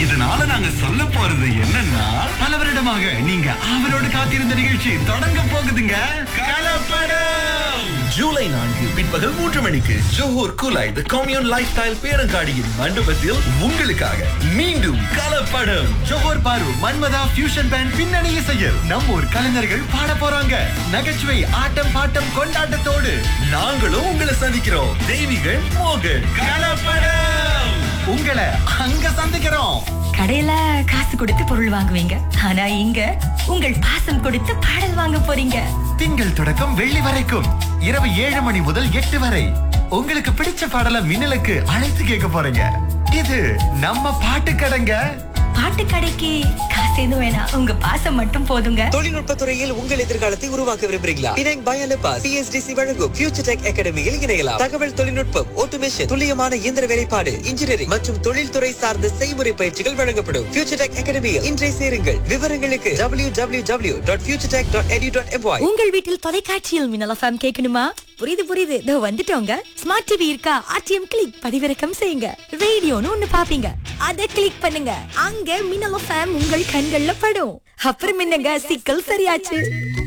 இதனால நாங்க சொல்ல போறது என்னன்னா பல வருடமாக நீங்க அவரோடு காத்திருந்த நிகழ்ச்சி தொடங்க போகுதுங்க கலப்படம் ஜூலை நான்கு பிற்பகல் மூன்று மணிக்கு Johor Kulai the commune lifestyle பேரங்காடியின் மண்டபத்தில் உங்களுக்காக மீண்டும் கலப்படம் ஜோஹர் பாரு மன்மதா ஃபியூஷன் பேண்ட் பின்னணி இசையில் நம்ம ஊர் கலைஞர்கள் பாட போறாங்க நகைச்சுவை ஆட்டம் பாட்டம் கொண்டாட்டத்தோடு நாங்களும் உங்களை சந்திக்கிறோம் தெய்வீகள் மோகன் கலப்படம் உங்களை அங்க சந்திக்கிறோம் கடையில காசு கொடுத்து பொருள் வாங்குவீங்க ஆனா இங்க உங்கள் பாசம் கொடுத்து பாடல் வாங்க போறீங்க திங்கள் தொடக்கம் வெள்ளி வரைக்கும் இரவு ஏழு மணி முதல் எட்டு வரை உங்களுக்கு பிடிச்ச பாடல மின்னலுக்கு அழைத்து கேட்க போறீங்க இது நம்ம பாட்டு கடைங்க பாட்டு கடைக்கு காசு எதுவும் வேணாம் உங்க பாசம் மட்டும் போதுங்க தொழில்நுட்பத் துறையில் உங்கள் எதிர்காலத்தை உருவாக்க விரும்புகிறீங்களா பினாங் பயலப்பா சிஎஸ்டிசி வழங்கும் ஃபியூச்சர் டெக் அகாடமியில் இணையலாம் தகவல் தொழில்நுட்பம் ஆட்டோமேஷன் துல்லியமான இயந்திர வேலைப்பாடு இன்ஜினியரிங் மற்றும் தொழில்துறை சார்ந்த செய்முறை பயிற்சிகள் வழங்கப்படும் ஃபியூச்சர் டெக் அகாடமியில் இன்றைய சேருங்கள் விவரங்களுக்கு W W W dot future tech dot edu dot MY உங்கள் வீட்டில் தொலைக்காட்சியில் மின்னல் எஃப்எம் கேட்கணுமா புரியுது புரியுது இதோ வந்துட்டோங்க ஸ்மார்ட் டிவி இருக்கா ஆர்டிஎம் கிளிக் பதிவிறக்கம் செய்யுங்க ரேடியோன்னு ஒண்ணு பாப்பீங்க அத கிளிக் பண்ணுங்க அங்க மின்னல் எஃப்எம் உங்கள் கண்கள்ல படும் அப்புறம் என்னங்க சிக்கல் சரியாச்சு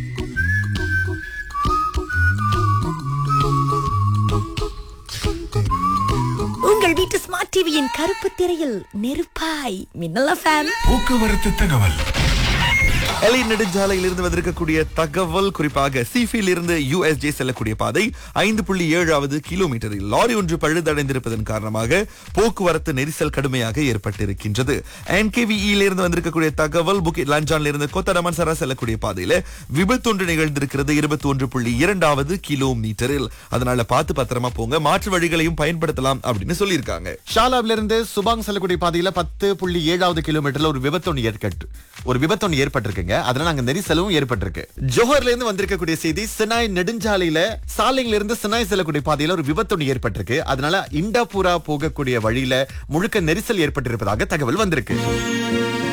உங்கள் வீட்டு ஸ்மார்ட் டிவியின் கருப்பு திரையில் நெருப்பாய் மின்னல் எஃப்எம் போக்குவரத்து தகவல் எலை நெடுஞ்சாலையில் இருந்து வந்திருக்கக்கூடிய தகவல் குறிப்பாக சிஃபியில் இருந்து யுஎஸ்ஜே செல்லக்கூடிய பாதை ஐந்து புள்ளி ஏழாவது கிலோமீட்டரில் லாரி ஒன்று பழுதடைந்திருப்பதன் காரணமாக போக்குவரத்து நெரிசல் கடுமையாக ஏற்பட்டிருக்கின்றது என்கேவிஇல இருந்து வந்திருக்கக்கூடிய தகவல் புக்கிட் லஞ்சான்ல இருந்து கொத்தடமன் சரா செல்லக்கூடிய பாதையில விபத்தொன்று நிகழ்ந்திருக்கிறது இருபத்தி ஒன்று புள்ளி இரண்டாவது கிலோமீட்டரில் அதனால பார்த்து பத்திரமா போங்க மாற்று வழிகளையும் பயன்படுத்தலாம் அப்படின்னு சொல்லியிருக்காங்க ஷாலாப்ல இருந்து சுபாங் செல்லக்கூடிய பாதையில பத்து புள்ளி ஏழாவது கிலோமீட்டர்ல ஒரு விபத்தொன்னு ஏற்பட்டு ஒரு விபத்தொன்னு ஏற்பட்டிருக்குங்க அதனால அங்க நெரிசலும் ஏற்பட்டிருக்கு ஜோஹர்ல இருந்து வந்திருக்கக்கூடிய செய்தி சினாய் நெடுஞ்சாலையில சாலையில இருந்து சினாய் செல்லக்கூடிய பாதையில ஒரு விபத்தொன்னு ஏற்பட்டிருக்கு அதனால இண்டாபூரா போகக்கூடிய வழியில முழுக்க நெரிசல் ஏற்பட்டிருப்பதாக தகவல் வந்திருக்கு